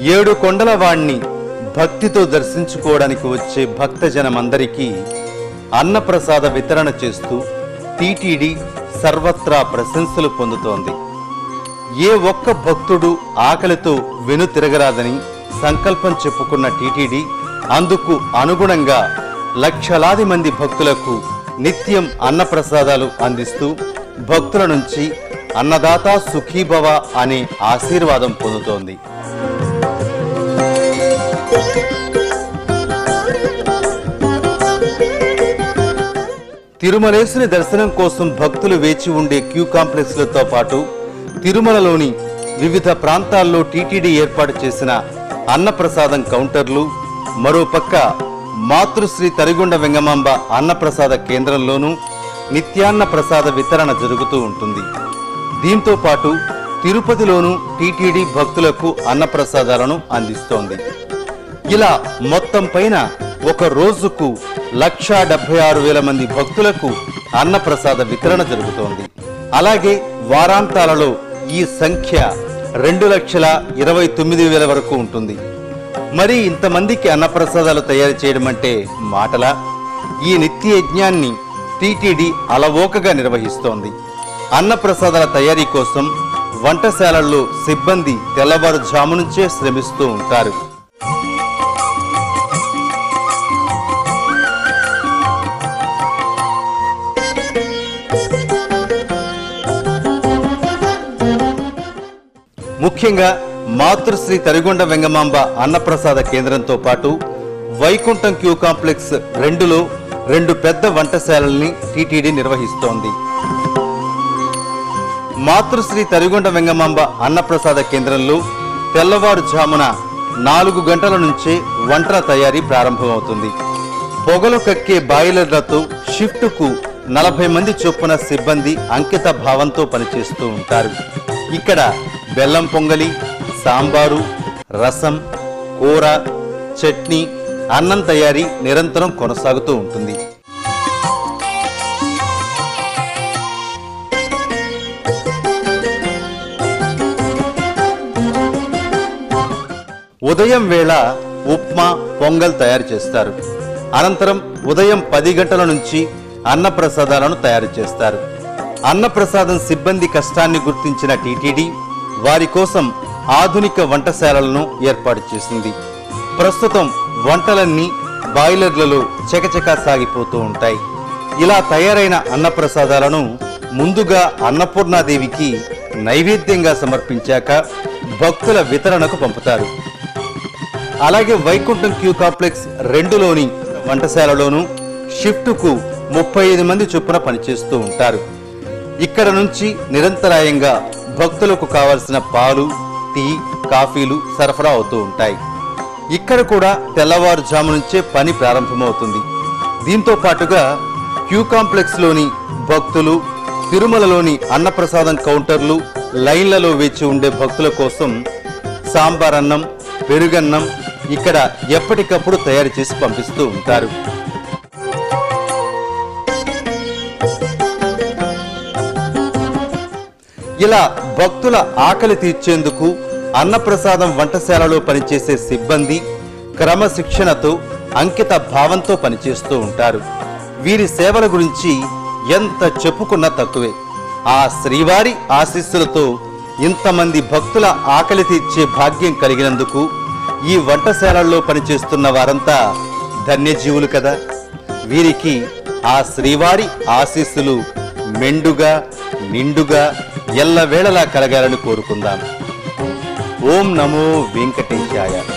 ఏడు కొండల వాణ్ణి భక్తితో దర్శించుకోవడానికి వచ్చే భక్తజనమందరికీ అన్నప్రసాద వితరణ చేస్తూ టీటీడీ సర్వత్రా ప్రశంసలు పొందుతోంది ఏ ఒక్క భక్తుడు ఆకలితో వెనుతిరగరాదని సంకల్పం చెప్పుకున్న టీటీడీ అందుకు అనుగుణంగా లక్షలాది మంది భక్తులకు నిత్యం అన్నప్రసాదాలు అందిస్తూ భక్తుల నుంచి అన్నదాత సుఖీభవ అనే ఆశీర్వాదం పొందుతోంది తిరుమలేసుని దర్శనం కోసం భక్తులు వేచి ఉండే క్యూ కాంప్లెక్స్లతో పాటు తిరుమలలోని వివిధ ప్రాంతాల్లో టీటీడీ ఏర్పాటు చేసిన అన్నప్రసాదం కౌంటర్లు మరోపక్క మాతృశ్రీ తరిగొండ వెంగమాంబ అన్నప్రసాద కేంద్రంలోనూ నిత్యాన్న ప్రసాద వితరణ జరుగుతూ ఉంటుంది దీంతో పాటు తిరుపతిలోనూ టీటీడీ భక్తులకు అన్నప్రసాదాలను అందిస్తోంది ఇలా మొత్తం పైన ఒక రోజుకు లక్షా డెబ్బై ఆరు వేల మంది భక్తులకు అన్నప్రసాద వితరణ జరుగుతోంది అలాగే వారాంతాలలో ఈ సంఖ్య రెండు లక్షల ఇరవై తొమ్మిది వేల వరకు ఉంటుంది మరి ఇంతమందికి అన్నప్రసాదాలు తయారు చేయడం అంటే మాటలా ఈ నిత్య యజ్ఞాన్ని టీటీడీ అలవోకగా నిర్వహిస్తోంది అన్నప్రసాదాల తయారీ కోసం వంటశాలల్లో సిబ్బంది తెల్లవారుజాము నుంచే శ్రమిస్తూ ఉంటారు ముఖ్యంగా మాతృశ్రీ తరిగొండ వెంగమాంబ అన్నప్రసాద కేంద్రంతో పాటు వైకుంఠం క్యూ కాంప్లెక్స్ రెండులో రెండు పెద్ద వంటశాలల్ని టీటీడీ నిర్వహిస్తోంది మాతృశ్రీ తరిగొండ వెంగమాంబ అన్నప్రసాద కేంద్రంలో తెల్లవారుజామున నాలుగు గంటల నుంచే వంటల తయారీ ప్రారంభమవుతుంది పొగలు కక్కే బాయిలర్లతో షిఫ్టుకు నలభై మంది చొప్పున సిబ్బంది అంకిత భావంతో పనిచేస్తూ ఉంటారు ఇక్కడ బెల్లం పొంగలి సాంబారు రసం కూర చట్నీ అన్నం తయారీ నిరంతరం కొనసాగుతూ ఉంటుంది ఉదయం వేళ ఉప్మా పొంగల్ తయారు చేస్తారు అనంతరం ఉదయం పది గంటల నుంచి అన్నప్రసాదాలను తయారు చేస్తారు అన్నప్రసాదం సిబ్బంది కష్టాన్ని గుర్తించిన టీటీడీ వారి కోసం ఆధునిక వంటశాలలను ఏర్పాటు చేసింది ప్రస్తుతం వంటలన్నీ బాయిలర్లలో చకచకా సాగిపోతూ ఉంటాయి ఇలా తయారైన అన్నప్రసాదాలను ముందుగా అన్నపూర్ణాదేవికి నైవేద్యంగా సమర్పించాక భక్తుల వితరణకు పంపుతారు అలాగే వైకుంఠం క్యూ కాంప్లెక్స్ రెండులోని వంటశాలలోను షిఫ్టుకు ముప్పై ఐదు మంది చొప్పున పనిచేస్తూ ఉంటారు ఇక్కడ నుంచి నిరంతరాయంగా భక్తులకు కావలసిన పాలు టీ కాఫీలు సరఫరా అవుతూ ఉంటాయి ఇక్కడ కూడా తెల్లవారుజాము నుంచే పని ప్రారంభమవుతుంది దీంతో పాటుగా క్యూ కాంప్లెక్స్లోని భక్తులు తిరుమలలోని అన్నప్రసాదం కౌంటర్లు లైన్లలో వేచి ఉండే భక్తుల కోసం సాంబార్ అన్నం పెరుగన్నం ఇక్కడ ఎప్పటికప్పుడు తయారు చేసి పంపిస్తూ ఉంటారు ఇలా భక్తుల ఆకలి తీర్చేందుకు అన్నప్రసాదం వంటశాలలో పనిచేసే సిబ్బంది క్రమశిక్షణతో అంకిత భావంతో పనిచేస్తూ ఉంటారు వీరి సేవల గురించి ఎంత చెప్పుకున్నా తక్కువే ఆ శ్రీవారి ఆశీస్సులతో ఇంతమంది భక్తుల ఆకలి తీర్చే భాగ్యం కలిగినందుకు ఈ వంటశాలల్లో పనిచేస్తున్న వారంతా ధన్యజీవులు కదా వీరికి ఆ శ్రీవారి ఆశీస్సులు మెండుగా నిండుగా ఎల్లవేళలా కలగాలని కోరుకుందాం ఓం నమో వెంకటేశాయ